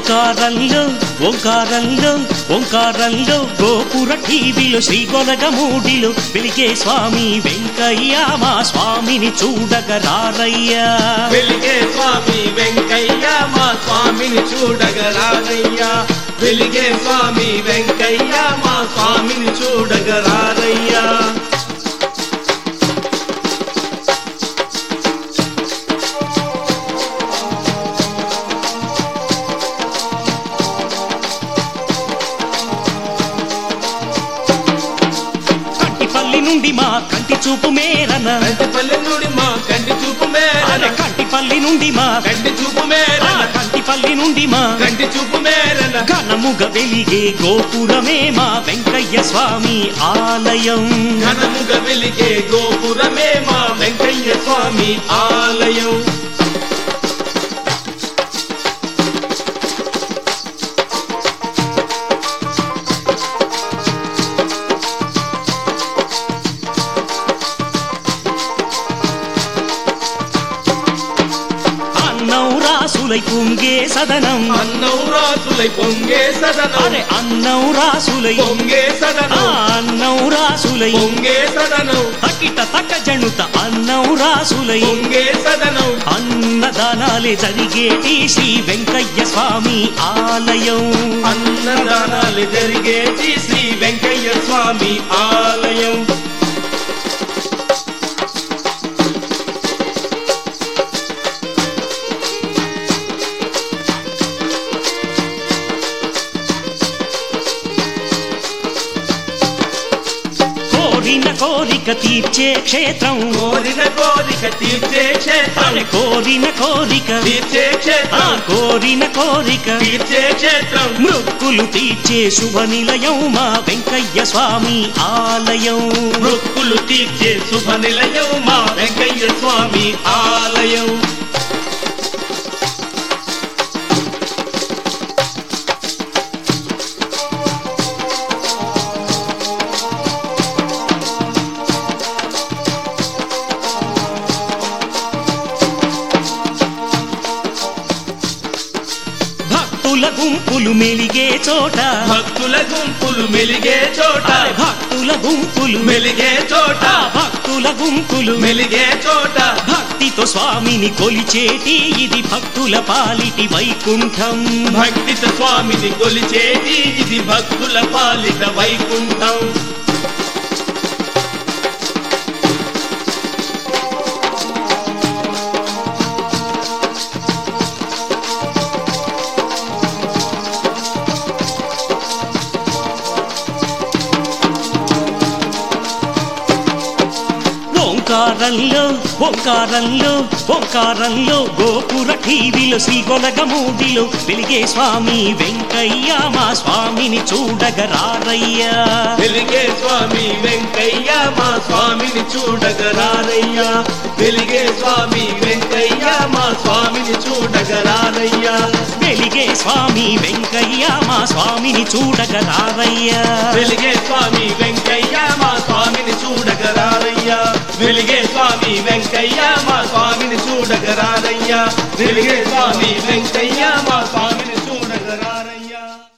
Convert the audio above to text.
ఓంకారంలో ఓంకారంలో ఓంకారంలో గోపుర టీవీలో శ్రీ గొలగమూడిలో వెలిగే స్వామి వెంకయ్య మా స్వామిని చూడగ రారయ్యా వెలిగే స్వామి వెంకయ్య మా స్వామిని చూడగరారయ్యా వెలిగే స్వామి వెంకయ్య మా స్వామిని చూడగరారయ్యా కంటిపల్లి నుండి మా కంటి చూపు మేరన కంటిపల్లి నుండి మా కంటి చూపు మేరన అరే కంటిపల్లి నుండి మా కంటి చూపు ఆ, మేరన కంటిపల్లి నుండి మా కంటి చూపు మేరన ఘనముగ వెలిగే గోపురమే మా వెంకయ్య స్వామి ఆలయం ఘనముగ వెలిగే గోపురమే మా వెంకయ్య స్వామి ఆలయం అన్నం రాసులై పొంగే సదనం అన్నం రాసులై పొంగే సదనం అరే అన్నం రాసులై పొంగే ఆ సదనం అన్నం రాసులై పొంగే సదనం అకిట తక్క జనుత అన్నం రాసులై పొంగే సదనం అన్నదానాలే జరిగేటి శ్రీ వెంకయ్య స్వామి ఆలయం అన్నదానాలు జరిగేటి శ్రీ వెంకయ్య స్వామి ఆలయం కోరిన కోరిక తీర్చే క్షేత్రం కోరిన కోరిక తీర్చే క్షేత్రం అరే కోరిన కోరిక తీర్చే ఆ క్షేత్రం కోరిన కోరిక తీర్చే క్షేత్రం మృక్కులు తీర్చే శుభ నిలయం మా వెంకయ్య స్వామి ఆలయం మృక్కులు తీర్చే శుభ నిలయం మా వెంకయ్య స్వామి ఆలయం భక్తుల గుంపులు మెలిగే చోట భక్తుల గుంపులు మెలిగే చోట అరే భక్తుల గుంపులు మెలిగే చోట ఆ భక్తుల గుంపులు మెలిగే చోట భక్తితో స్వామిని కొలిచేటి ఇది భక్తుల పాలిటి వైకుంఠం భక్తిత స్వామిని కొలిచేటి ఇది భక్తుల పాలిత వైకుంఠం ఓంకారంలో ఓంకారంలో ఓంకారంలో గోపుర టీవీలో శ్రీ గొలగమూడిలో వెలిగే స్వామి వెంకయ్య మా స్వామిని చూడగరారయ్యా వెలిగే స్వామి వెంకయ్య మా స్వామిని చూడగరారయ్యా వెలిగే స్వామి వెంకయ్య మా స్వామిని చూడగరారయ్యా వెలిగే స్వామి వెంకయ్య మా స్వామిని చూడగరారయ్యా వెలిగే స్వామి వెంకయ్య మా స్వామిని చూడగరారయ్యా వెలిగే స్వామి వెంకయ్య మా స్వామిని చూడగరారయ్యా వెలిగే స్వామి వెంకయ్య మా స్వామి